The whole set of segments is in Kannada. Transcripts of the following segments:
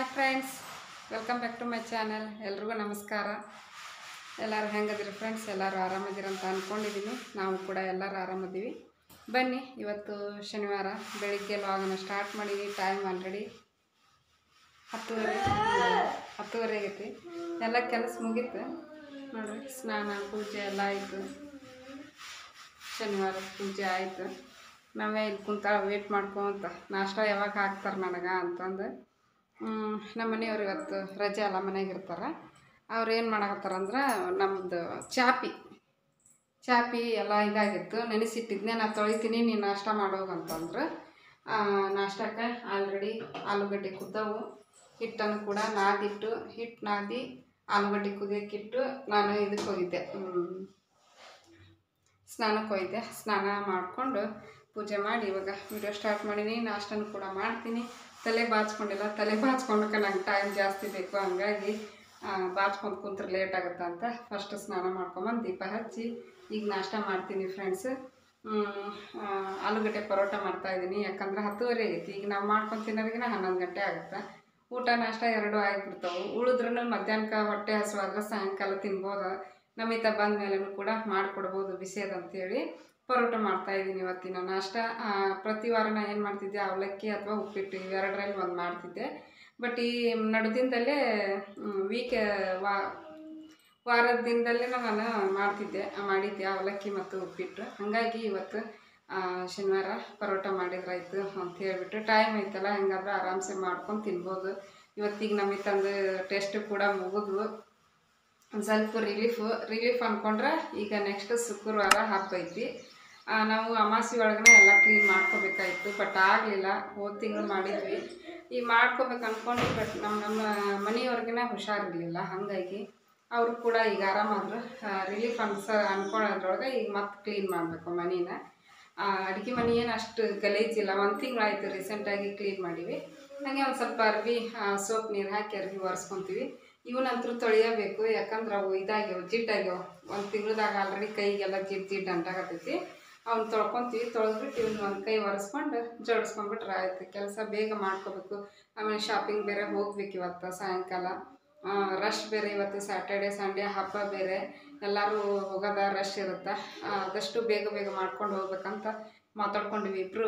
hi friends welcome back to my channel ಎಲ್ರಿಗೂ ನಮಸ್ಕಾರ ಎಲ್ಲರೂ ಹೆಂಗದಿರಿ ಫ್ರೆಂಡ್ಸ್ ಎಲ್ಲರೂ ಆರಾಮದಿರ ಅಂತ ಅಂದ್ಕೊಂಡಿದ್ದೀನಿ ನಾವು ಕೂಡ ಎಲ್ಲರೂ ಆರಾಮದೀವಿ ಬನ್ನಿ ಇವತ್ತು ಶನಿವಾರ ಬೆಳಿಗ್ಗೆ ಲಾಗನ ಸ್ಟಾರ್ಟ್ ಮಾಡಿದ್ದೀವಿ ಟೈಮ್ ಆಲ್ರೆಡಿ ಹತ್ತುವರೆ ಹತ್ತುವರೆ ಆಗೈತಿ ಎಲ್ಲ ಕೆಲಸ ಮುಗೀತು ನೋಡ್ರಿ ಸ್ನಾನ ಪೂಜೆ ಎಲ್ಲ ಆಯಿತು ಶನಿವಾರ ಪೂಜೆ ಆಯಿತು ನಾವೇ ಇಲ್ಲಿ ಕುಂತ ವೇಟ್ ಮಾಡ್ಕೊಂತ ನಾಷ್ಟ ಯಾವಾಗ ಹಾಕ್ತಾರೆ ನನಗೆ ಅಂತಂದು ಹ್ಮ್, ನಮ್ಮ ಮನೆಯವ್ರು ಇವತ್ತು ರಜೆ ಅಲ್ಲ ಮನೆಗೆ ಇರ್ತಾರೆ ಅವ್ರು ಏನು ಮಾಡಕತ್ತಾರಂದ್ರೆ ನಮ್ಮದು ಚಾಪಿ ಚಾಪಿ ಎಲ್ಲ ಇದಾಗಿತ್ತು ನೆನೆಸಿಟ್ಟಿದ್ನೆ ನಾ ತೊಳಿತೀನಿ ನೀನು ನಾಷ್ಟ ಮಾಡೋಗಂತಂದ್ರೆ ನಾಷ್ಟಕ್ಕೆ ಆಲ್ರೆಡಿ ಆಲೂಗಡ್ಡೆ ಕುದ್ದವು ಹಿಟ್ಟನ್ನು ಕೂಡ ನಾದಿಟ್ಟು ಹಿಟ್ಟು ನಾದಿ ಆಲೂಗಡ್ಡೆ ಕುದಿಯೋಕ್ಕಿಟ್ಟು ನಾನು ಇದಕ್ಕೆ ಹೋಗಿದ್ದೆ ಹ್ಮ್, ಸ್ನಾನಕ್ಕೆ ಹೋಗಿದ್ದೆ ಸ್ನಾನ ಮಾಡಿಕೊಂಡು ಪೂಜೆ ಮಾಡಿ ಇವಾಗ ವಿಡಿಯೋ ಸ್ಟಾರ್ಟ್ ಮಾಡೀನಿ ನಾಷ್ಟನೂ ಕೂಡ ಮಾಡ್ತೀನಿ ತಲೆ ಬಾಚ್ಕೊಂಡಿಲ್ಲ ತಲೆ ಬಾಚ್ಕೊಂಡಕ್ಕೆ ನಂಗೆ ಟೈಮ್ ಜಾಸ್ತಿ ಬೇಕು ಹಂಗಾಗಿ ಬಾಚ್ಕೊಂಡು ಕುಂತ್ರೆ ಲೇಟ್ ಆಗುತ್ತೆ ಅಂತ ಫಸ್ಟ್ ಸ್ನಾನ ಮಾಡ್ಕೊಂಬಂದು ದೀಪ ಹಚ್ಚಿ ಈಗ ನಾಷ್ಟ ಮಾಡ್ತೀನಿ ಫ್ರೆಂಡ್ಸ್ ಆಲೂಗಡ್ಡೆ ಪರೋಟ ಮಾಡ್ತಾಯಿದ್ದೀನಿ ಯಾಕಂದ್ರೆ ಹತ್ತುವರೆ ಆಗೈತಿ ಈಗ ನಾವು ಮಾಡ್ಕೊಂಡು ತಿನ್ನೋರಿಗಿನ ಹನ್ನೊಂದು ಗಂಟೆ ಆಗುತ್ತೆ ಊಟ ನಾಷ್ಟ ಎರಡು ಆಗಿಬಿಡ್ತಾವೆ ಉಳಿದ್ರೂ ಮಧ್ಯಾಹ್ನಕ್ಕೆ ಹೊಟ್ಟೆ ಹಸುವಾದ್ರೆ ಸಾಯಂಕಾಲ ತಿನ್ಬೋದು ನಮಿತ ಬಂದ ಮೇಲೂ ಕೂಡ ಮಾಡಿಕೊಡ್ಬೋದು ಬಿಸಿಯದು ಅಂತೇಳಿ ಪರೋಟ ಮಾಡ್ತಾ ಇದ್ದೀನಿ ಇವತ್ತಿನ ನಾಷ್ಟ ಆ, ಪ್ರತಿ ವಾರ ನಾನು ಏನು ಮಾಡ್ತಿದ್ದೆ ಅವಲಕ್ಕಿ ಅಥವಾ ಉಪ್ಪಿಟ್ಟು ಇವೆರಡರಲ್ಲಿ ಒಂದು ಮಾಡ್ತಿದ್ದೆ ಬಟ್ ಈ ನಡುದಿನದಲ್ಲೇ ವೀಕ್ ವಾ ವಾರದ ದಿನದಲ್ಲೇ ನಾನು ಮಾಡ್ತಿದ್ದೆ ಆ, ಮಾಡಿದ್ದೆ ಅವಲಕ್ಕಿ ಮತ್ತು ಉಪ್ಪಿಟ್ಟು ಹಾಗಾಗಿ ಇವತ್ತು ಆ, ಶನಿವಾರ ಪರೋಟ ಮಾಡಿದ್ರಾಯ್ತು ಅಂತ ಹೇಳ್ಬಿಟ್ಟು ಟೈಮ್ ಐತಲ್ಲ ಹೆಂಗಾದ್ರೆ ಆರಾಮ್ಸೆ ಮಾಡ್ಕೊಂಡು ತಿನ್ಬೋದು ಇವತ್ತಿಗೆ ನಮಗೆ ತಂದು ಟೆಸ್ಟ್ ಕೂಡ ಮುಗಿದ್ವು ಒಂದು ಸ್ವಲ್ಪ ರಿಲೀಫ್ ರಿಲೀಫ್ ಅಂದ್ಕೊಂಡ್ರೆ ಈಗ ನೆಕ್ಸ್ಟ್ ಶುಕ್ರವಾರ ಹಬ್ಬ ಐತಿ ಆ, ನಾವು ಅಮಾಸಿ ಒಳಗನೆ ಎಲ್ಲ ಕ್ಲೀನ್ ಮಾಡ್ಕೋಬೇಕಾಯ್ತು ಬಟ್ ಆಗಲಿಲ್ಲ ಹೋದ ತಿಂಗಳು ಮಾಡಿದ್ವಿ ಈಗ ಮಾಡ್ಕೋಬೇಕು ಅಂದ್ಕೊಂಡು ಬಟ್ ನಮ್ಮ ನಮ್ಮ ಮನೆಯವ್ರಿಗಿನ ಹುಷಾರಿರಲಿಲ್ಲ ಹಾಗಾಗಿ ಅವರು ಕೂಡ ಈಗ ಆರಾಮಾದ್ರು ರಿಲೀಫ್ ಅನ್ಸ ಅಂದ್ಕೊಳ್ಳೋದ್ರೊಳಗೆ ಈಗ ಮತ್ತೆ ಕ್ಲೀನ್ ಮಾಡಬೇಕು ಮನೇನ ಅಡುಗೆ ಮನೆ ಏನು ಅಷ್ಟು ಗಲೀಜಿಲ್ಲ ಒಂದು ತಿಂಗಳಾಯ್ತು ರೀಸೆಂಟಾಗಿ ಕ್ಲೀನ್ ಮಾಡೀವಿ ಹಾಗೆ ಒಂದು ಸ್ವಲ್ಪ ಅರ್ವಿ ಸೋಪ್ ನೀರು ಹಾಕಿ ಅರ್ವಿ ಒರೆಸ್ಕೊತೀವಿ ಇವನಂತರೂ ತೊಳೆಯಬೇಕು ಯಾಕಂದ್ರೆ ಅವು ಇದಾಗ್ಯಾವ ಜಿಡ್ಡಾಗ್ಯಾವ ಒಂದು ತಿಂಗಳದಾಗ ಆಲ್ರೆಡಿ ಕೈಗೆಲ್ಲ ಜಿಡ್ ಜಿಡ್ ಅಂಟಾಗತ್ತೈತಿ ಅವ್ನು ತೊಳ್ಕೊತೀವಿ ತೊಳೆದ್ಬಿಟ್ಟು ಇವ್ನ ಒಂದು ಕೈ ಒರೆಸ್ಕೊಂಡು ಜೋಡಿಸ್ಕೊಂಡ್ಬಿಟ್ರೆ ಆಯ್ತು ಕೆಲಸ ಬೇಗ ಮಾಡ್ಕೋಬೇಕು ಆಮೇಲೆ ಶಾಪಿಂಗ್ ಬೇರೆ ಹೋಗ್ಬೇಕು ಇವತ್ತು ಸಾಯಂಕಾಲ ರಶ್ ಬೇರೆ ಇವತ್ತು ಸ್ಯಾಟರ್ಡೆ ಸಂಡೇ ಹಬ್ಬ ಬೇರೆ ಎಲ್ಲರೂ ಹೋಗೋದ ರಶ್ ಇರುತ್ತೆ ಆದಷ್ಟು ಬೇಗ ಬೇಗ ಮಾಡ್ಕೊಂಡು ಹೋಗ್ಬೇಕಂತ ಮಾತಾಡ್ಕೊಂಡಿವಿ ಇಬ್ಬರು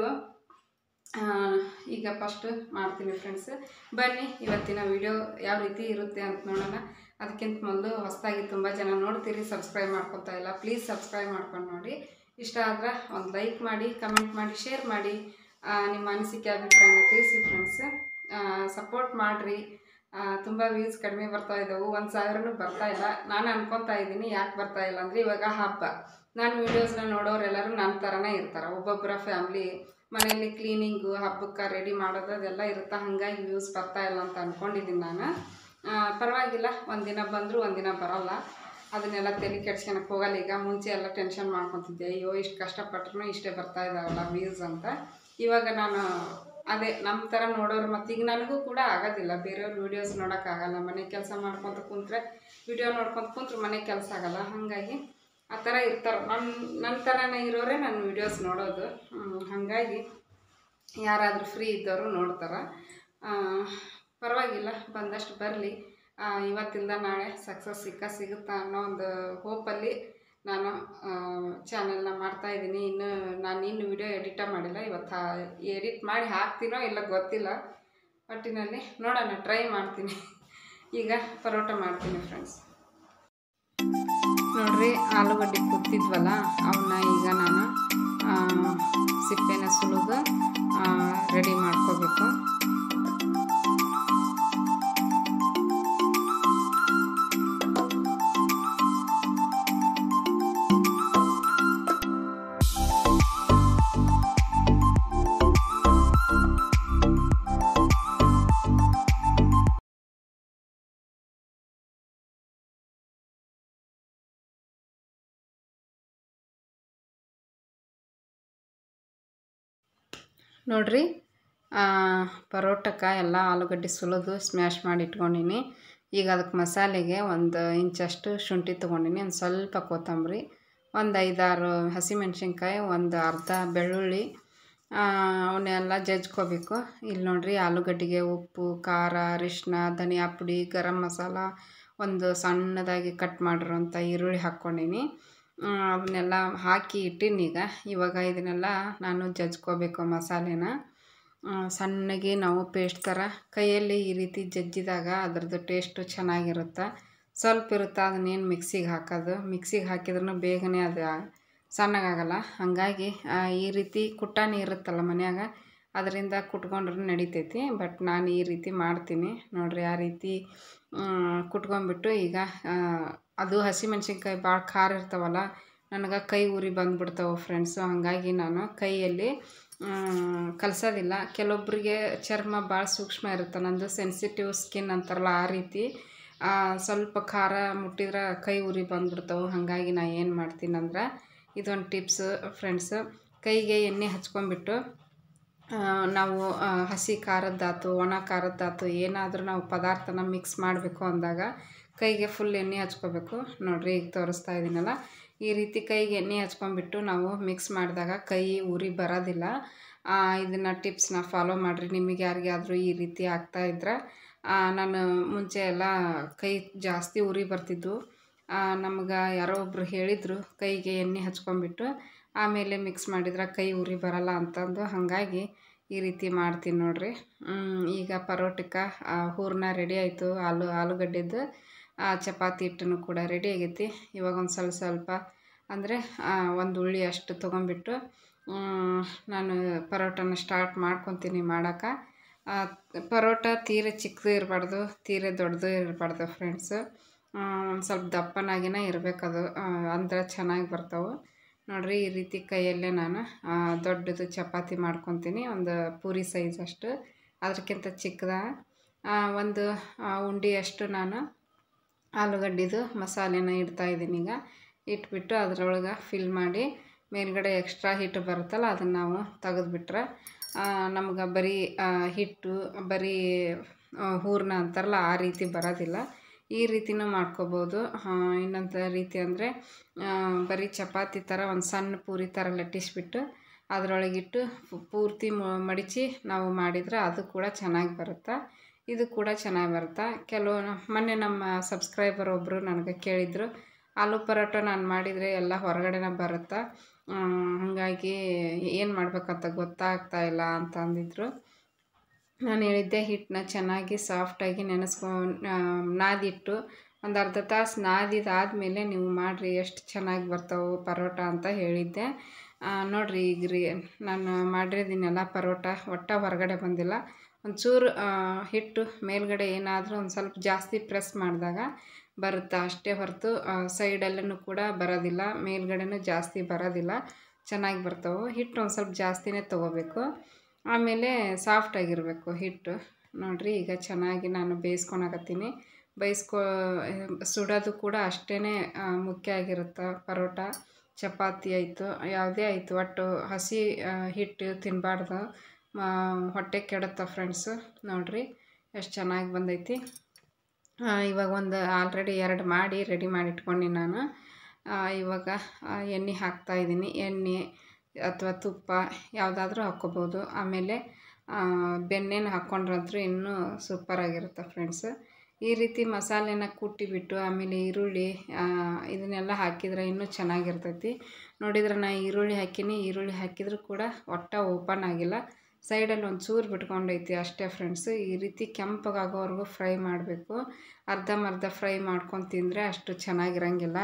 ಈಗ ಫಸ್ಟ್ ಮಾಡ್ತೀನಿ ಫ್ರೆಂಡ್ಸ್ ಬನ್ನಿ ಇವತ್ತಿನ ವಿಡಿಯೋ ಯಾವ ರೀತಿ ಇರುತ್ತೆ ಅಂತ ನೋಡೋಣ ಅದಕ್ಕಿಂತ ಮೊದಲು ಹೊಸದಾಗಿ ತುಂಬ ಜನ ನೋಡ್ತೀರಿ ಸಬ್ಸ್ಕ್ರೈಬ್ ಮಾಡ್ಕೊತಾ ಇಲ್ಲ ಪ್ಲೀಸ್ ಸಬ್ಸ್ಕ್ರೈಬ್ ಮಾಡ್ಕೊಂಡು ನೋಡಿ ಇಷ್ಟ ಆದ್ರೆ ಒಂದು ಲೈಕ್ ಮಾಡಿ ಕಮೆಂಟ್ ಮಾಡಿ ಶೇರ್ ಮಾಡಿ ಆ, ನಿಮ್ಮ ಅನಿಸಿಕೆ ಅಭಿಪ್ರಾಯನ ತಿಳಿಸಿ ಫ್ರೆಂಡ್ಸ್ ಸಪೋರ್ಟ್ ಮಾಡಿರಿ ತುಂಬ ವ್ಯೂಸ್ ಕಡಿಮೆ ಬರ್ತಾ ಇದ್ದವು ಒಂದು ಸಾವಿರನೂ ಬರ್ತಾ ಇಲ್ಲ ನಾನು ಅನ್ಕೊತಾ ಇದ್ದೀನಿ ಯಾಕೆ ಬರ್ತಾ ಇಲ್ಲ ಅಂದರೆ ಇವಾಗ ಹಬ್ಬ ನಾನು ವೀಡಿಯೋಸ್ನ ನೋಡೋರೆಲ್ಲರೂ ನನ್ನ ಥರನೇ ಇರ್ತಾರೆ ಒಬ್ಬೊಬ್ಬರ ಫ್ಯಾಮ್ಲಿ ಮನೆಯಲ್ಲಿ ಕ್ಲೀನಿಂಗು ಹಬ್ಬಕ್ಕೆ ರೆಡಿ ಮಾಡೋದು ಅದೆಲ್ಲ ಇರುತ್ತೆ ಹಾಗಾಗಿ ವ್ಯೂಸ್ ಬರ್ತಾ ಇಲ್ಲ ಅಂತ ಅಂದ್ಕೊಂಡಿದ್ದೀನಿ ನಾನು ಆ, ಪರವಾಗಿಲ್ಲ ಒಂದಿನ ಬಂದರೂ ಒಂದಿನ ಬರೋಲ್ಲ ಅದನ್ನೆಲ್ಲ ತಲೆ ಕೆಡ್ಸ್ಕೊಳಕ್ಕೆ ಹೋಗಲ್ಲ ಈಗ ಮುಂಚೆ ಎಲ್ಲ ಟೆನ್ಷನ್ ಮಾಡ್ಕೊತಿದ್ದೆ ಅಯ್ಯೋ ಇಷ್ಟು ಕಷ್ಟಪಟ್ರು ಇಷ್ಟೇ ಬರ್ತಾ ಇದ್ದಾವಲ್ಲ ವ್ಯೂಸ್ ಅಂತ ಇವಾಗ ನಾನು ಅದೇ ನಮ್ಮ ಥರ ನೋಡೋರು ಮತ್ತು ಈಗ ನನಗೂ ಕೂಡ ಆಗೋದಿಲ್ಲ ಬೇರೆಯವ್ರ ವೀಡಿಯೋಸ್ ನೋಡೋಕ್ಕಾಗಲ್ಲ ಮನೆ ಕೆಲಸ ಮಾಡ್ಕೊತ ಕುಂತ್ರೆ ವಿಡಿಯೋ ನೋಡ್ಕೊತ ಕುಂತ್ರೆ ಮನೆ ಕೆಲಸ ಆಗಲ್ಲ ಹಾಗಾಗಿ ಆ ಥರ ಇರ್ತಾರೆ ನನ್ನ ನನ್ನ ಥರನೇ ಇರೋರೇ ನನ್ನ ವೀಡಿಯೋಸ್ ನೋಡೋದು ಹ್ಮ್, ಹಾಗಾಗಿ ಯಾರಾದರೂ ಫ್ರೀ ಇದ್ದವರು ನೋಡ್ತಾರೆ ಆ, ಪರವಾಗಿಲ್ಲ ಬಂದಷ್ಟು ಬರಲಿ ಇವತ್ತಿಂದ ನಾಳೆ ಸಕ್ಸಸ್ ಸಿಕ್ಕ ಸಿಗುತ್ತಾ ಅನ್ನೋ ಒಂದು ಹೋಪಲ್ಲಿ ನಾನು ಚಾನೆಲ್ನ ಮಾಡ್ತಾಯಿದ್ದೀನಿ ಇನ್ನು ನಾನು ಇನ್ನು ವಿಡಿಯೋ ಎಡಿಟ ಮಾಡಿಲ್ಲ ಇವತ್ತು ಎಡಿಟ್ ಮಾಡಿ ಹಾಕ್ತೀನೋ ಇಲ್ಲ ಗೊತ್ತಿಲ್ಲ ಒಟ್ಟಿನಲ್ಲಿ ನೋಡೋಣ ಟ್ರೈ ಮಾಡ್ತೀನಿ ಈಗ ಪರೋಟ ಮಾಡ್ತೀನಿ ಫ್ರೆಂಡ್ಸ್ ನೋಡ್ರಿ ಆಲೂಗಡ್ಡೆ ಕುದ್ದಿದ್ವಲ್ಲ ಅವನ್ನ ಈಗ ನಾನು ಆ, ಸಿಪ್ಪೆನ ಸುಲಿದು ರೆಡಿ ಮಾಡ್ಕೋಬೇಕು ನೋಡ್ರಿ ಆ, ಪರೋಟಕ್ಕೆ ಎಲ್ಲ ಆಲೂಗಡ್ಡೆ ಸುಲಿದು ಸ್ಮ್ಯಾಶ್ ಮಾಡಿ ಇಟ್ಕೊಂಡೀನಿ ಈಗ ಅದಕ್ಕೆ ಮಸಾಲೆಗೆ ಒಂದು ಇಂಚಷ್ಟು ಶುಂಠಿ ತೊಗೊಂಡಿನಿ ಒಂದು ಸ್ವಲ್ಪ ಕೊತ್ತಂಬರಿ ಒಂದು ಐದಾರು ಹಸಿಮೆಣ್ಸಿನ್ಕಾಯಿ ಒಂದು ಅರ್ಧ ಬೆಳ್ಳುಳ್ಳಿ ಅವನ್ನೆಲ್ಲ ಜಜ್ಕೋಬೇಕು ಇಲ್ಲಿ ನೋಡ್ರಿ ಆಲೂಗಡ್ಡೆಗೆ ಉಪ್ಪು ಖಾರ ಅರಿಶಿನ ಧನಿಯಾ ಪುಡಿ ಗರಂ ಮಸಾಲ ಒಂದು ಸಣ್ಣದಾಗಿ ಕಟ್ ಮಾಡಿರೋಂಥ ಈರುಳ್ಳಿ ಹಾಕ್ಕೊಂಡೀನಿ ಅವನ್ನೆಲ್ಲ ಹಾಕಿ ಇಟ್ಟೀನಿ ಈಗ ಇವಾಗ ಇದನ್ನೆಲ್ಲ ನಾನು ಜಜ್ಕೋಬೇಕು ಮಸಾಲೆನ ಸಣ್ಣಗೆ ನಾವು ಪೇಸ್ಟ್ ಥರ ಕೈಯಲ್ಲಿ ಈ ರೀತಿ ಜಜ್ಜಿದಾಗ ಅದ್ರದ್ದು ಟೇಸ್ಟು ಚೆನ್ನಾಗಿರುತ್ತೆ ಸ್ವಲ್ಪ ಇರುತ್ತೆ ಅದನ್ನೇನು ಮಿಕ್ಸಿಗೆ ಹಾಕೋದು ಮಿಕ್ಸಿಗೆ ಹಾಕಿದ್ರೂ ಬೇಗನೆ ಅದು ಸಣ್ಣಗಾಗಲ್ಲ ಹಾಗಾಗಿ ಈ ರೀತಿ ಕುಟ್ಟಾಣಿ ಇರುತ್ತಲ್ಲ ಮನ್ಯಾಗ ಅದರಿಂದ ಕುಟ್ಕೊಂಡ್ರೆ ನಡಿತೈತಿ ಬಟ್ ನಾನು ಈ ರೀತಿ ಮಾಡ್ತೀನಿ ನೋಡಿರಿ ಆ ರೀತಿ ಕುಟ್ಕೊಂಡ್ಬಿಟ್ಟು ಈಗ ಅದು ಹಸಿಮೆಣ್ಸಿನ್ಕಾಯಿ ಭಾಳ ಖಾರ ಇರ್ತಾವಲ್ಲ ನನಗೆ ಕೈ ಉರಿ ಬಂದುಬಿಡ್ತಾವೆ ಫ್ರೆಂಡ್ಸು ಹಾಗಾಗಿ ನಾನು ಕೈಯಲ್ಲಿ ಕಲಸೋದಿಲ್ಲ ಕೆಲವೊಬ್ಬರಿಗೆ ಚರ್ಮ ಭಾಳ ಸೂಕ್ಷ್ಮ ಇರುತ್ತೆ ನಂದು ಸೆನ್ಸಿಟಿವ್ ಸ್ಕಿನ್ ಅಂತಾರಲ್ಲ ಆ ರೀತಿ ಸ್ವಲ್ಪ ಖಾರ ಮುಟ್ಟಿದ್ರೆ ಕೈ ಉರಿ ಬಂದುಬಿಡ್ತಾವೆ ಹಾಗಾಗಿ ನಾನು ಏನು ಮಾಡ್ತೀನಿ ಅಂದ್ರೆ ಇದೊಂದು ಟಿಪ್ಸು ಫ್ರೆಂಡ್ಸು ಕೈಗೆ ಎಣ್ಣೆ ಹಚ್ಕೊಂಡ್ಬಿಟ್ಟು ನಾವು ಹಸಿ ಖಾರದ್ದಾತು ಒಣ ಖಾರದ್ದಾತು ಏನಾದರೂ ನಾವು ಪದಾರ್ಥನ ಮಿಕ್ಸ್ ಮಾಡಬೇಕು ಅಂದಾಗ ಕೈಗೆ ಫುಲ್ ಎಣ್ಣೆ ಹಚ್ಕೋಬೇಕು ನೋಡಿರಿ ಈಗ ತೋರಿಸ್ತಾ ಇದ್ದೀನಲ್ಲ ಈ ರೀತಿ ಕೈಗೆ ಎಣ್ಣೆ ಹಚ್ಕೊಂಡ್ಬಿಟ್ಟು ನಾವು ಮಿಕ್ಸ್ ಮಾಡಿದಾಗ ಕೈ ಉರಿ ಬರೋದಿಲ್ಲ ಇದನ್ನು ಟಿಪ್ಸ್ನ ಫಾಲೋ ಮಾಡಿರಿ ನಿಮಗೆ ಯಾರಿಗಾದರೂ ಈ ರೀತಿ ಆಗ್ತಾಯಿದ್ರೆ ನಾನು ಮುಂಚೆ ಎಲ್ಲ ಕೈ ಜಾಸ್ತಿ ಉರಿ ಬರ್ತಿದ್ವು ನಮ್ಗೆ ಯಾರೋ ಒಬ್ಬರು ಹೇಳಿದರು ಕೈಗೆ ಎಣ್ಣೆ ಹಚ್ಕೊಂಡ್ಬಿಟ್ಟು ಆಮೇಲೆ ಮಿಕ್ಸ್ ಮಾಡಿದ್ರೆ ಕೈ ಉರಿ ಬರಲ್ಲ ಅಂತಂದು ಹಾಗಾಗಿ ಈ ರೀತಿ ಮಾಡ್ತೀನಿ ನೋಡಿರಿ ಈಗ ಪರೋಟಕ್ಕೆ ಹೂರಣ ರೆಡಿ ಆಯಿತು ಆಲೂ ಆಲೂಗಡ್ಡೆದು ಚಪಾತಿ ಹಿಟ್ಟನ್ನು ಕೂಡ ರೆಡಿ ಆಗೈತಿ ಇವಾಗ ಒಂದು ಸ್ವಲ್ಪ ಸ್ವಲ್ಪ ಅಂದರೆ ಒಂದು ಉಳ್ಳಿ ಅಷ್ಟು ತೊಗೊಂಬಿಟ್ಟು ನಾನು ಪರೋಟನ ಸ್ಟಾರ್ಟ್ ಮಾಡ್ಕೊತೀನಿ ಮಾಡೋಕೆ ಪರೋಟ ತೀರ ಚಿಕ್ಕದು ಇರಬಾರ್ದು ತೀರ ದೊಡ್ಡದು ಇರಬಾರ್ದು ಫ್ರೆಂಡ್ಸು ಒಂದು ಸ್ವಲ್ಪ ದಪ್ಪನಾಗಿನೇ ಇರಬೇಕದು ಅಂದ್ರೆ ಚೆನ್ನಾಗಿ ಬರ್ತಾವೆ ನೋಡಿರಿ ಈ ರೀತಿ ಕೈಯಲ್ಲೇ ನಾನು ದೊಡ್ಡದು ಚಪಾತಿ ಮಾಡ್ಕೊತೀನಿ ಒಂದು ಪೂರಿ ಸೈಜ್ ಅಷ್ಟು ಅದಕ್ಕಿಂತ ಚಿಕ್ಕದ ಒಂದು ಉಂಡೆಯಷ್ಟು ನಾನು ಆಲೂಗಡ್ಡೆದು ಮಸಾಲೆನ ಇಡ್ತಾಯಿದ್ದೀನಿ ಈಗ ಇಟ್ಬಿಟ್ಟು ಅದರೊಳಗೆ ಫಿಲ್ ಮಾಡಿ ಮೇಲ್ಗಡೆ ಎಕ್ಸ್ಟ್ರಾ ಹಿಟ್ಟು ಬರುತ್ತಲ್ಲ ಅದನ್ನು ನಾವು ತೆಗೆದ್ಬಿಟ್ರೆ ನಮ್ಗೆ ಬರೀ ಹಿಟ್ಟು ಬರೀ ಹೂರಣ ಅಂತಾರಲ್ಲ ಆ ರೀತಿ ಬರೋದಿಲ್ಲ ಈ ರೀತಿನೂ ಮಾಡ್ಕೋಬೋದು ಇನ್ನೊಂದು ರೀತಿ ಅಂದರೆ ಬರೀ ಚಪಾತಿ ಥರ ಒಂದು ಸಣ್ಣ ಪೂರಿ ಥರ ಲಟ್ಟಿಸ್ಬಿಟ್ಟು ಅದರೊಳಗಿಟ್ಟು ಪೂರ್ತಿ ಮಡಿಚಿ ನಾವು ಮಾಡಿದರೆ ಅದು ಕೂಡ ಚೆನ್ನಾಗಿ ಬರುತ್ತೆ ಇದು ಕೂಡ ಚೆನ್ನಾಗಿ ಬರುತ್ತೆ ಕೆಲವು ಮೊನ್ನೆ ನಮ್ಮ ಸಬ್ಸ್ಕ್ರೈಬರ್ ಒಬ್ಬರು ನನಗೆ ಕೇಳಿದರು ಆಲೂ ಪರೋಟ ನಾನು ಮಾಡಿದರೆ ಎಲ್ಲ ಹೊರಗಡೆನೇ ಬರುತ್ತೆ ಹಾಗಾಗಿ ಏನು ಮಾಡ್ಬೇಕಂತ ಗೊತ್ತಾಗ್ತಾ ಇಲ್ಲ ಅಂತ ಅಂದಿದ್ರು ನಾನು ಹೇಳಿದ್ದೆ ಹಿಟ್ಟನ್ನ ಚೆನ್ನಾಗಿ ಸಾಫ್ಟಾಗಿ ನೆನೆಸ್ಕೊಂಡು ನಾದಿಟ್ಟು ಒಂದು ಅರ್ಧ ತಾಸು ನಾದಿದಾದಮೇಲೆ ನೀವು ಮಾಡಿರಿ ಎಷ್ಟು ಚೆನ್ನಾಗಿ ಬರ್ತಾವೆ ಪರೋಟ ಅಂತ ಹೇಳಿದ್ದೆ ನೋಡಿರಿ ಈಗ ರೀ ನಾನು ಮಾಡಿರೋದಿನೆಲ್ಲ ಪರೋಟ ಒಟ್ಟ ಹೊರಗಡೆ ಬಂದಿಲ್ಲ ಒಂಚೂರು ಹಿಟ್ಟು ಮೇಲ್ಗಡೆ ಏನಾದರೂ ಒಂದು ಸ್ವಲ್ಪ ಜಾಸ್ತಿ ಪ್ರೆಸ್ ಮಾಡಿದಾಗ ಬರುತ್ತೆ ಅಷ್ಟೇ ಹೊರತು ಸೈಡಲ್ಲೂ ಕೂಡ ಬರೋದಿಲ್ಲ ಮೇಲ್ಗಡೆನೂ ಜಾಸ್ತಿ ಬರೋದಿಲ್ಲ ಚೆನ್ನಾಗಿ ಬರ್ತವೆ ಹಿಟ್ಟು ಒಂದು ಸ್ವಲ್ಪ ಜಾಸ್ತಿನೇ ತೊಗೋಬೇಕು ಆಮೇಲೆ ಸಾಫ್ಟಾಗಿರಬೇಕು ಹಿಟ್ಟು ನೋಡಿರಿ ಈಗ ಚೆನ್ನಾಗಿ ನಾನು ಬೇಯಿಸ್ಕೊಳಕತ್ತೀನಿ ಬೇಯಿಸ್ಕೊ ಸುಡೋದು ಕೂಡ ಅಷ್ಟೇ ಮುಖ್ಯ ಆಗಿರುತ್ತೆ ಪರೋಟ ಚಪಾತಿ ಆಯಿತು ಯಾವುದೇ ಆಯಿತು ಒಟ್ಟು ಹಸಿ ಹಿಟ್ಟು ತಿನ್ನಬಾರ್ದು ಹೊಟ್ಟೆ ಕೆಡುತ್ತೆ ಫ್ರೆಂಡ್ಸು ನೋಡಿರಿ ಎಷ್ಟು ಚೆನ್ನಾಗಿ ಬಂದೈತಿ ಇವಾಗ ಒಂದು ಆಲ್ರೆಡಿ ಎರಡು ಮಾಡಿ ರೆಡಿ ಮಾಡಿ ಇಟ್ಕೊಂಡು ನಾನು ಇವಾಗ ಎಣ್ಣೆ ಹಾಕ್ತಾಯಿದ್ದೀನಿ ಎಣ್ಣೆ ಅಥವಾ ತುಪ್ಪ ಯಾವುದಾದ್ರೂ ಹಾಕ್ಕೋಬೋದು ಆಮೇಲೆ ಬೆಣ್ಣೆನ ಹಾಕ್ಕೊಂಡ್ರಂತೂ ಇನ್ನೂ ಸೂಪರಾಗಿರುತ್ತೆ ಫ್ರೆಂಡ್ಸ್ ಈ ರೀತಿ ಮಸಾಲೆನ ಕುಟ್ಟಿಬಿಟ್ಟು ಆಮೇಲೆ ಈರುಳ್ಳಿ ಇದನ್ನೆಲ್ಲ ಹಾಕಿದರೆ ಇನ್ನೂ ಚೆನ್ನಾಗಿರ್ತೈತಿ ನೋಡಿದ್ರೆ ನಾ ಈರುಳ್ಳಿ ಹಾಕೀನಿ ಈರುಳ್ಳಿ ಹಾಕಿದರೂ ಕೂಡ ಒಟ್ಟ ಓಪನ್ ಆಗಿಲ್ಲ ಸೈಡಲ್ಲಿ ಒಂದು ಚೂರು ಬಿಟ್ಕೊಂಡೈತಿ ಅಷ್ಟೇ ಫ್ರೆಂಡ್ಸು ಈ ರೀತಿ ಕೆಂಪಗಾಗೋವರೆಗೂ ಫ್ರೈ ಮಾಡಬೇಕು ಅರ್ಧಂಬರ್ಧ ಫ್ರೈ ಮಾಡ್ಕೊಂಡು ತಿಂದರೆ ಅಷ್ಟು ಚೆನ್ನಾಗಿರಂಗಿಲ್ಲ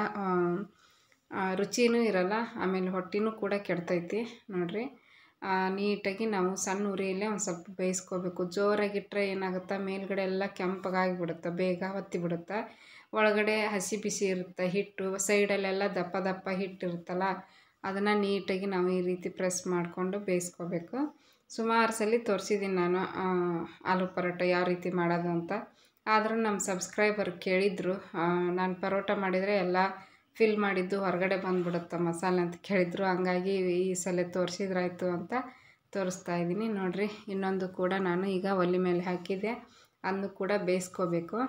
ರುಚಿನೂ ಇರಲ್ಲ ಆಮೇಲೆ ಹೊಟ್ಟೆನೂ ಕೂಡ ಕೆಡ್ತೈತಿ ನೋಡಿರಿ ನೀಟಾಗಿ ನಾವು ಸಣ್ಣ ಉರಿಯಲ್ಲೇ ಒಂದು ಸ್ವಲ್ಪ ಬೇಯಿಸ್ಕೋಬೇಕು ಜೋರಾಗಿಟ್ಟರೆ ಏನಾಗುತ್ತೆ ಮೇಲ್ಗಡೆ ಎಲ್ಲ ಕೆಂಪಗಾಗಿಬಿಡುತ್ತೆ ಬೇಗ ಹೊತ್ತಿಬಿಡುತ್ತೆ ಒಳಗಡೆ ಹಸಿ ಬಿಸಿ ಇರುತ್ತೆ ಹಿಟ್ಟು ಸೈಡಲ್ಲೆಲ್ಲ ದಪ್ಪ ದಪ್ಪ ಹಿಟ್ಟು ಇರುತ್ತಲ್ಲ ಅದನ್ನು ನೀಟಾಗಿ ನಾವು ಈ ರೀತಿ ಪ್ರೆಸ್ ಮಾಡಿಕೊಂಡು ಬೇಯಿಸ್ಕೋಬೇಕು ಸುಮಾರು ಸಲ ತೋರಿಸಿದ್ದೀನಿ ನಾನು ಆಲೂ ಪರೋಟ ಯಾವ ರೀತಿ ಮಾಡೋದು ಅಂತ ಆದರೂ ನಮ್ಮ ಸಬ್ಸ್ಕ್ರೈಬರ್ ಕೇಳಿದರು ನಾನು ಪರೋಟ ಮಾಡಿದರೆ ಎಲ್ಲ ಫಿಲ್ ಮಾಡಿದ್ದು ಹೊರಗಡೆ ಬಂದುಬಿಡುತ್ತೆ ಮಸಾಲೆ ಅಂತ ಕೇಳಿದರು ಹಂಗಾಗಿ ಈ ಸಲ ತೋರಿಸಿದ್ರಾಯ್ತು ಅಂತ ತೋರಿಸ್ತಾ ಇದ್ದೀನಿ ನೋಡಿರಿ ಇನ್ನೊಂದು ಕೂಡ ನಾನು ಈಗ ಒಲೆ ಮೇಲೆ ಹಾಕಿದ್ದೆ ಅದನ್ನು ಕೂಡ ಬೇಯಿಸ್ಕೋಬೇಕು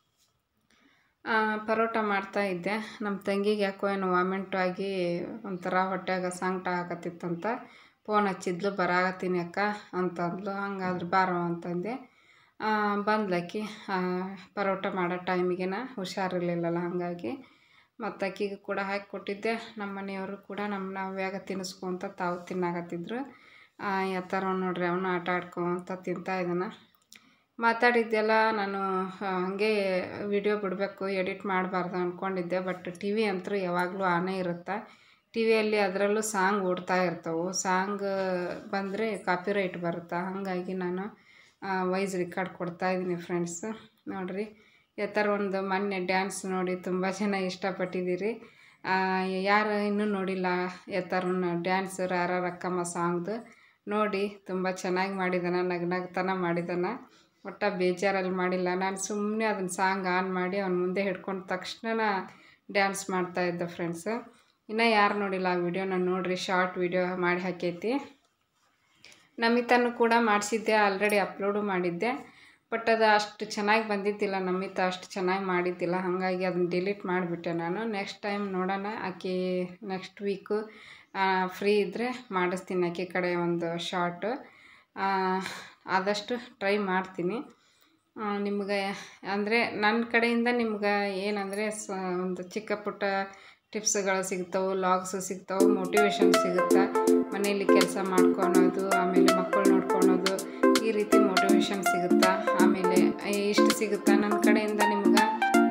ಪರೋಟ ಮಾಡ್ತಾ ಇದ್ದೆ ನಮ್ಮ ತಂಗಿಗೆ ಯಾಕೋ ಏನೋ ವಾಮಿಂಟು ಆಗಿ ಒಂಥರ ಹೊಟ್ಯಾಗ ಸಂಕಟ ಆಗತ್ತಿತ್ತಂತ ಫೋನ್ ಹಚ್ಚಿದ್ಲು ಬರಾಕತ್ತೀನಿ ಅಕ್ಕ ಅಂತಂದ್ಲು ಹಂಗಾದ್ರೆ ಬಾರೋ ಅಂತಂದೆ ಬಂದ್ಲಕ್ಕಿ ಪರೋಟ ಮಾಡೋ ಟೈಮಿಗೆ ಹುಷಾರಿರ್ಲಿಲ್ಲಲ್ಲ ಹಾಗಾಗಿ ಮತ್ತು ಅಕ್ಕಿಗೆ ಕೂಡ ಹಾಕಿ ಕೊಟ್ಟಿದ್ದೆ ನಮ್ಮ ಮನೆಯವರು ಕೂಡ ನಮ್ಮ ನಾವ್ಯಾಗ ತಿನ್ನಿಸ್ಕೊಂತ ತಾವು ತಿನ್ನಾಕತ್ತಿದ್ರು ಎತ್ತಾರ ನೋಡ್ರಿ ಅವನು ಆಟ ಆಡ್ಕೊಂತ ತಿಂತಾ ಇದ್ದಾನೆ ಮಾತಾಡಿದ್ದೆಲ್ಲ ನಾನು ಹಾಗೆ ವಿಡಿಯೋ ಬಿಡಬೇಕು ಎಡಿಟ್ ಮಾಡಬಾರ್ದು ಅಂದ್ಕೊಂಡಿದ್ದೆ ಬಟ್ ಟಿ ವಿ ಅಂತೂ ಯಾವಾಗಲೂ ಆನೇ ಇರುತ್ತೆ ಟಿ ವಿಯಲ್ಲಿ ಅದರಲ್ಲೂ ಸಾಂಗ್ ಓಡ್ತಾ ಇರ್ತವೆ ಸಾಂಗ್ ಬಂದರೆ ಕಾಪಿರೈಟ್ ಬರುತ್ತೆ ಹಾಗಾಗಿ ನಾನು ವಾಯ್ಸ್ ರೆಕಾರ್ಡ್ ಕೊಡ್ತಾಯಿದ್ದೀನಿ ಫ್ರೆಂಡ್ಸ್ ನೋಡಿರಿ ಥರ ಒಂದು ಮೊನ್ನೆ ಡ್ಯಾನ್ಸ್ ನೋಡಿ ತುಂಬ ಜನ ಇಷ್ಟಪಟ್ಟಿದ್ದೀರಿ ಯಾರು ಇನ್ನೂ ನೋಡಿಲ್ಲ ಎತ್ತರನ ಡ್ಯಾನ್ಸ್ ರಾರ ರಕ್ಕಮ್ಮ ಸಾಂಗ್ದು ನೋಡಿ ತುಂಬ ಚೆನ್ನಾಗಿ ಮಾಡಿದ್ದಾನೆ ನಗ್ ನಗ್ತನ ಮಾಡಿದ್ದಾನೆ ಒಟ್ಟು ಬೇಜಾರಲ್ಲಿ ಮಾಡಿಲ್ಲ ನಾನು ಸುಮ್ಮನೆ ಅದನ್ನ ಸಾಂಗ್ ಆನ್ ಮಾಡಿ ಅವ್ನ ಮುಂದೆ ಹಿಡ್ಕೊಂಡು ತಕ್ಷಣ ಡ್ಯಾನ್ಸ್ ಮಾಡ್ತಾಯಿದ್ದೆ ಫ್ರೆಂಡ್ಸ್ ಇನ್ನು ಯಾರು ನೋಡಿಲ್ಲ ಆ ವಿಡಿಯೋನ ನೋಡಿರಿ ಶಾರ್ಟ್ ವಿಡಿಯೋ ಮಾಡಿ ಹಾಕೈತಿ ನಮಿತನೂ ಕೂಡ ಮಾಡಿಸಿದ್ದೆ ಆಲ್ರೆಡಿ ಅಪ್ಲೋಡು ಮಾಡಿದ್ದೆ ಬಟ್ ಅದು ಅಷ್ಟು ಚೆನ್ನಾಗಿ ಬಂದಿದ್ದಿಲ್ಲ ನಮಿತ ಅಷ್ಟು ಚೆನ್ನಾಗಿ ಮಾಡಿದ್ದಿಲ್ಲ ಹಾಗಾಗಿ ಅದನ್ನ ಡಿಲೀಟ್ ಮಾಡಿಬಿಟ್ಟೆ ನಾನು ನೆಕ್ಸ್ಟ್ ಟೈಮ್ ನೋಡೋಣ ಆಕೆ ನೆಕ್ಸ್ಟ್ ವೀಕು ಫ್ರೀ ಇದ್ದರೆ ಮಾಡಿಸ್ತೀನಿ ಆಕೆ ಕಡೆ ಒಂದು ಶಾರ್ಟು ಆದಷ್ಟು ಟ್ರೈ ಮಾಡ್ತೀನಿ ನಿಮ್ಗೆ ಅಂದರೆ ನನ್ನ ಕಡೆಯಿಂದ ನಿಮ್ಗೆ ಏನಂದರೆ ಸ ಒಂದು ಚಿಕ್ಕ ಪುಟ್ಟ ಟಿಪ್ಸ್ಗಳು ಸಿಗ್ತವೆ ಲಾಗ್ಸು ಸಿಗ್ತವೆ ಮೋಟಿವೇಶನ್ ಸಿಗುತ್ತೆ ಮನೆಯಲ್ಲಿ ಕೆಲಸ ಮಾಡ್ಕೊಳೋದು ಆಮೇಲೆ ಮಕ್ಕಳು ನೋಡ್ಕೊಳೋದು ಈ ರೀತಿ ಮೋಟಿವೇಶನ್ ಸಿಗುತ್ತಾ ಆಮೇಲೆ ಇಷ್ಟು ಸಿಗುತ್ತಾ ನನ್ನ ಕಡೆಯಿಂದ ನಿಮ್ಗೆ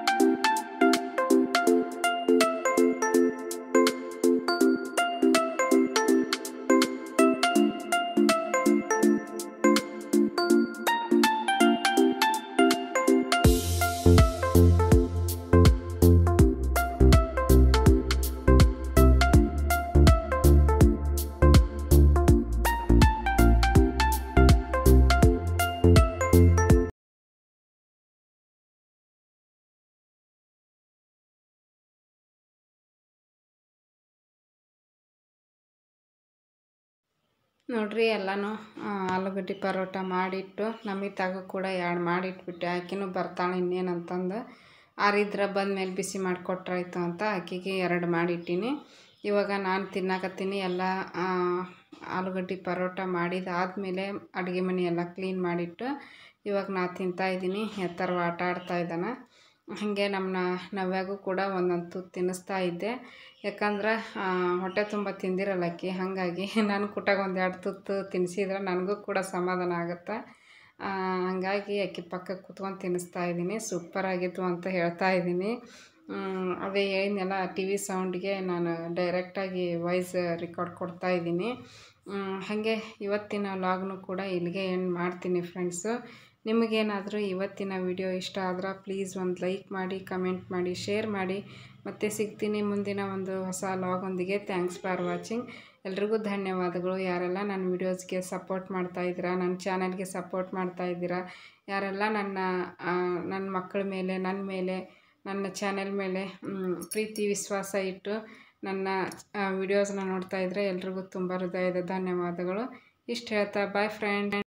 ನೋಡ್ರಿ ಎಲ್ಲನೂ ಆಲೂಗಡ್ಡೆ ಪರೋಟ ಮಾಡಿಟ್ಟು ನಮಿತಾಗ ಕೂಡ ಎರಡು ಮಾಡಿಟ್ಬಿಟ್ಟೆ ಆಕಿನೂ ಬರ್ತಾಳೆ ಇನ್ನೇನಂತಂದು ಆರಿದ್ರೆ ಬಂದಮೇಲೆ ಬಿಸಿ ಮಾಡಿಕೊಟ್ರಾಯ್ತು ಅಂತ ಆಕೆಗೆ ಎರಡು ಮಾಡಿಟ್ಟೀನಿ ಇವಾಗ ನಾನು ತಿನ್ನಾಕತ್ತೀನಿ ಎಲ್ಲ ಆಲೂಗಡ್ಡೆ ಪರೋಟ ಮಾಡಿದಾದಮೇಲೆ ಅಡುಗೆ ಮನೆ ಎಲ್ಲ ಕ್ಲೀನ್ ಮಾಡಿಟ್ಟು ಇವಾಗ ನಾ ತಿಂತಾಯಿದ್ದೀನಿ ಎತ್ತರ ಆಟ ಆಡ್ತಾ ಇದ್ದಾನೆ ಹಾಗೆ ನಮ್ಮ ನವ್ಯಾಗೂ ಕೂಡ ಒಂದೊಂದು ತುತ್ತು ತಿನ್ನಿಸ್ತಾ ಇದ್ದೆ ಯಾಕಂದ್ರೆ ಹೊಟ್ಟೆ ತುಂಬ ತಿಂದಿರಲ್ಲ ಆಕಿ ಹಾಗಾಗಿ ನಾನು ಕುಟಾಗ ಒಂದು ಎರಡು ತುತ್ತು ತಿನ್ನಿಸಿದ್ರೆ ನನಗೂ ಕೂಡ ಸಮಾಧಾನ ಆಗುತ್ತೆ ಹಾಗಾಗಿ ಆಕೆ ಪಕ್ಕ ಕುತ್ಕೊಂಡು ತಿನ್ನಿಸ್ತಾ ಇದ್ದೀನಿ ಸೂಪರಾಗಿತ್ತು ಅಂತ ಹೇಳ್ತಾ ಇದ್ದೀನಿ ಅದೇ ಹೇಳಿದ್ನಲ್ಲ ಟಿ ವಿ ಸೌಂಡ್ಗೆ ನಾನು ಡೈರೆಕ್ಟಾಗಿ ವಾಯ್ಸ್ ರೆಕಾರ್ಡ್ ಕೊಡ್ತಾ ಇದ್ದೀನಿ ಹಾಗೆ ಇವತ್ತಿನ ಲಾಗ್ನು ಕೂಡ ಇಲ್ಲಿಗೆ ಎಂಡ್ ಮಾಡ್ತೀನಿ ಫ್ರೆಂಡ್ಸು ನಿಮಗೇನಾದರೂ ಇವತ್ತಿನ ವಿಡಿಯೋ ಇಷ್ಟ ಆದ್ರೆ ಪ್ಲೀಸ್ ಒಂದು ಲೈಕ್ ಮಾಡಿ ಕಮೆಂಟ್ ಮಾಡಿ ಶೇರ್ ಮಾಡಿ ಮತ್ತೆ ಸಿಗ್ತೀನಿ ಮುಂದಿನ ಒಂದು ಹೊಸ ಲಾಗೊಂದಿಗೆ ಥ್ಯಾಂಕ್ಸ್ ಫಾರ್ ವಾಚಿಂಗ್ ಎಲ್ರಿಗೂ ಧನ್ಯವಾದಗಳು ಯಾರೆಲ್ಲ ನನ್ನ ವೀಡಿಯೋಸ್ಗೆ ಸಪೋರ್ಟ್ ಮಾಡ್ತಾ ಇದ್ದೀರಾ ನನ್ನ ಚಾನಲ್ಗೆ ಸಪೋರ್ಟ್ ಮಾಡ್ತಾ ಇದ್ದೀರಾ ಯಾರೆಲ್ಲ ನನ್ನ ನನ್ನ ಮಕ್ಕಳ ಮೇಲೆ ನನ್ನ ಮೇಲೆ ನನ್ನ ಚಾನೆಲ್ ಮೇಲೆ ಪ್ರೀತಿ ವಿಶ್ವಾಸ ಇಟ್ಟು ನನ್ನ ವಿಡಿಯೋಸ್ನ ನೋಡ್ತಾ ಇದ್ದರೆ ಎಲ್ರಿಗೂ ತುಂಬ ಹೃದಯದ ಧನ್ಯವಾದಗಳು ಇಷ್ಟು ಹೇಳ್ತಾ ಬಾಯ್ ಫ್ರೆಂಡ್